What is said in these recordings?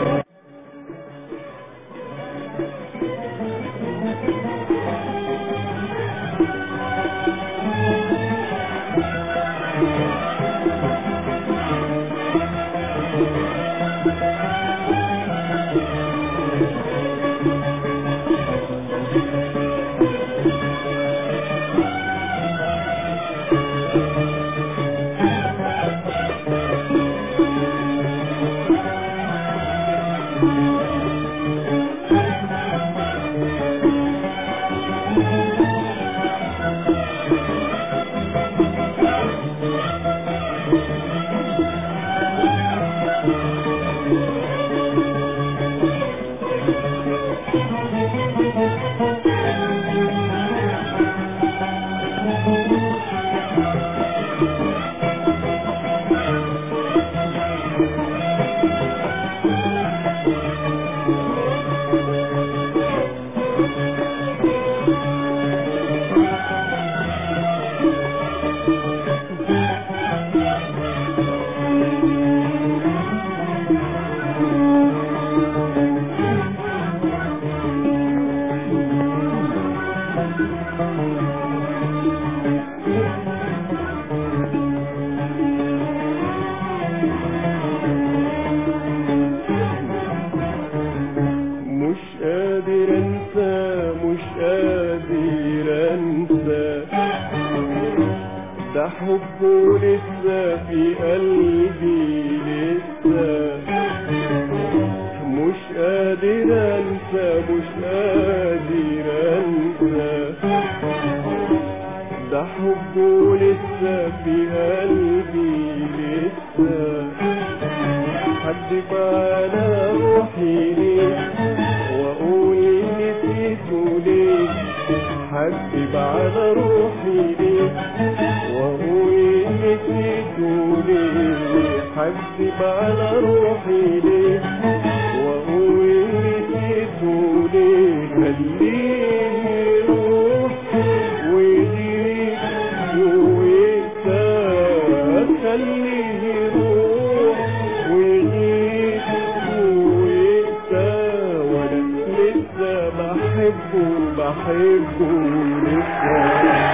مش قادر انسى مش قادر انسى ده حبه لسه في قلبي لسه مش قادر انسى مش قادر انسى ده حبه لسه في قلبي لسه حدف على روحي ليه واقول نسيته ليه حدف على روحي ليه واقول نسيته ليه حدف على روحي ليه واقول نسيته ليه خليه يروح ويجي ويكسى خليه يروح ويجي ويكسى وانا لسه بحبه بحبه لسه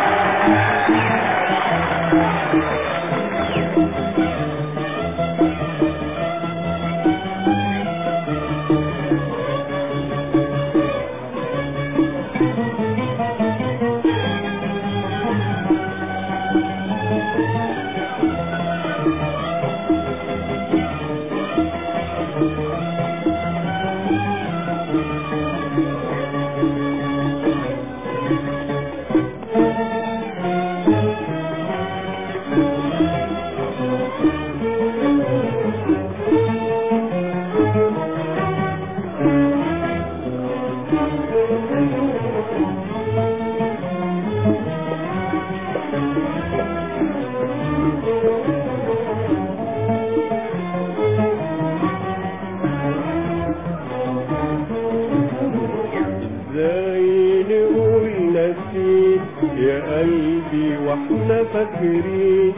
ازاي نقول نسيت يا قلبي واحنا فاكرين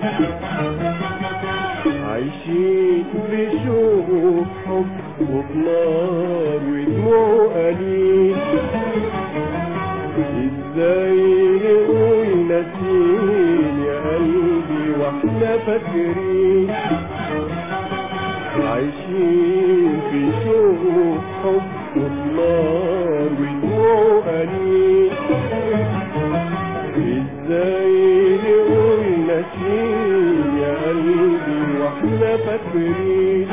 عايشين في شوق حب وبنار ودموع قليل ازاي نقول نسيت يا قلبي واحنا فاكرين عايشين في شوق حب ونار ودموع قليل ازاي نقول نسيم يا قلبي واحنا فاكرين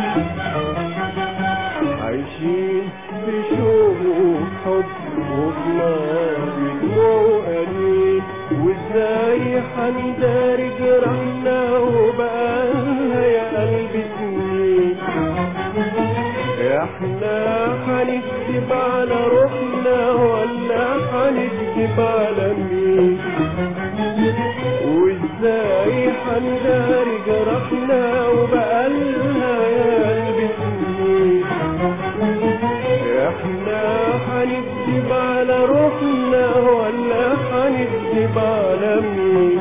عايشين في شوق حب ونار ودموع قليل وازاي حنداري جرحنا وبقالها يا قلبي سنين احنا هنكذب على روحنا ولا هنكذب على مين وازاي هنداري جرحنا وبقالها يا قلبي سنين احنا هنكذب على روحنا ولا هنكذب على مين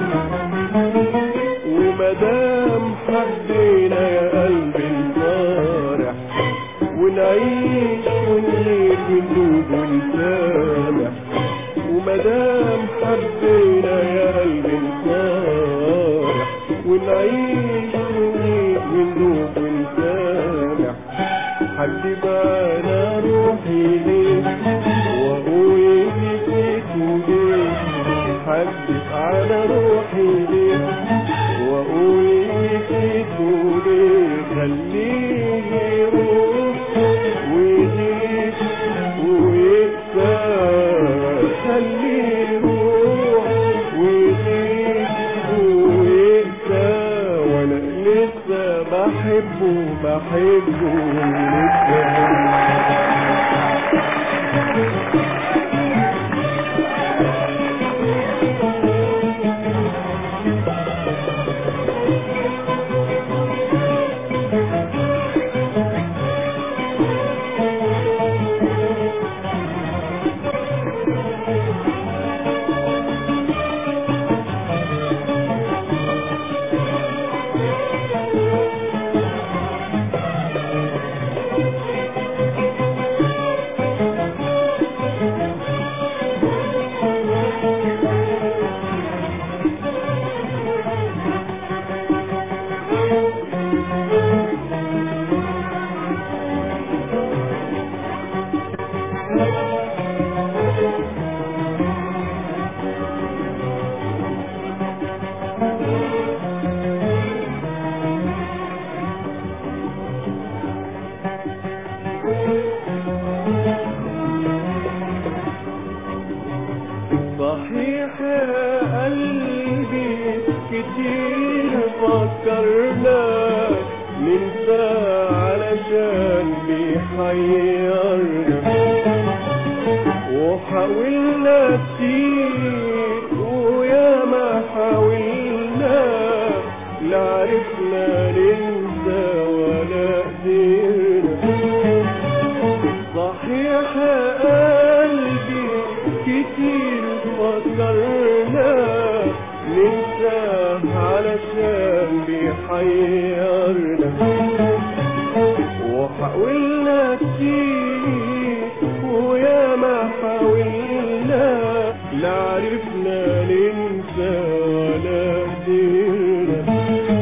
ومدام حبينا يا قلبي الفرح ونعيش ونغير ونذوب ونسامح ومدام حبينا يا قلبي نصارح ونعيش ونغير ونذوب ونسامح حد بانا روحي ليه واقول نسيت ليه حد على روحي ليه واقول نسيت ليه خليه يروح ويزيد ويكسى خليه يروح ويزيد ويكسى وانا لسه بحبه بحبه لسه صحيح يا قلبي كتير فكرنا ننسى علشان بيحيرنا وحاولنا كتير ويا ما حاولنا لا عرفنا ننسى ولا قدرنا صحيح يا قلبي كتير فكرنا ننسى علشان بيحيرنا وحاولنا كتير ويا ما حاولنا لا عرفنا ننسى ولا قدرنا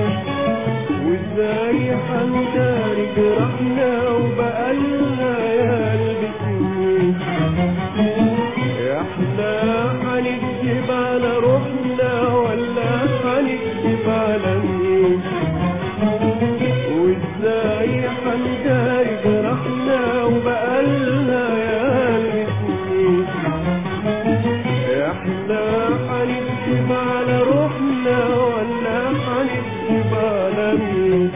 وازاي حنداري جرحنا وبقالنا يا قلبي سنين احنا هنكذب على روحنا ولا هنكذب على مين وازاي حنداري جرحنا وبقالنا يا قلبي سنين احنا هنكذب على روحنا ولا هنكذب على مين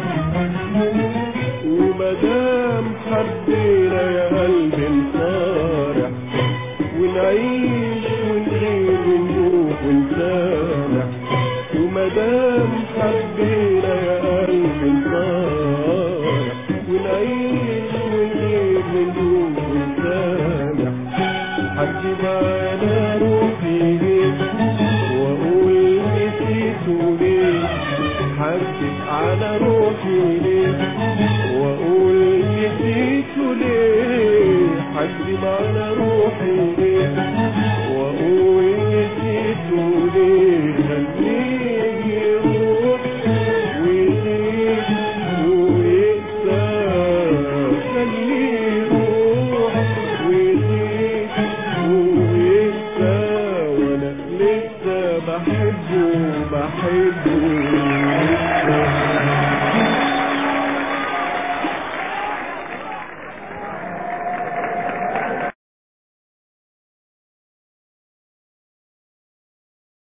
ومدام حبينا يا قلبي نصارح ونعيش ونغير ونروح ونسامح ومدام حبينا يا قلبي نصارح ونعيش ونغير ونروح ونسامح حد معانا روحي ليه واقول نسيته ليه حد على روحي ليه واقول نسيته ليه حد على روحي ليه واقول نسيته ليه خليه يروح ويزيد ويقسى خليه يروح ويزيد ويقسى وانا لسه بحبه بحبه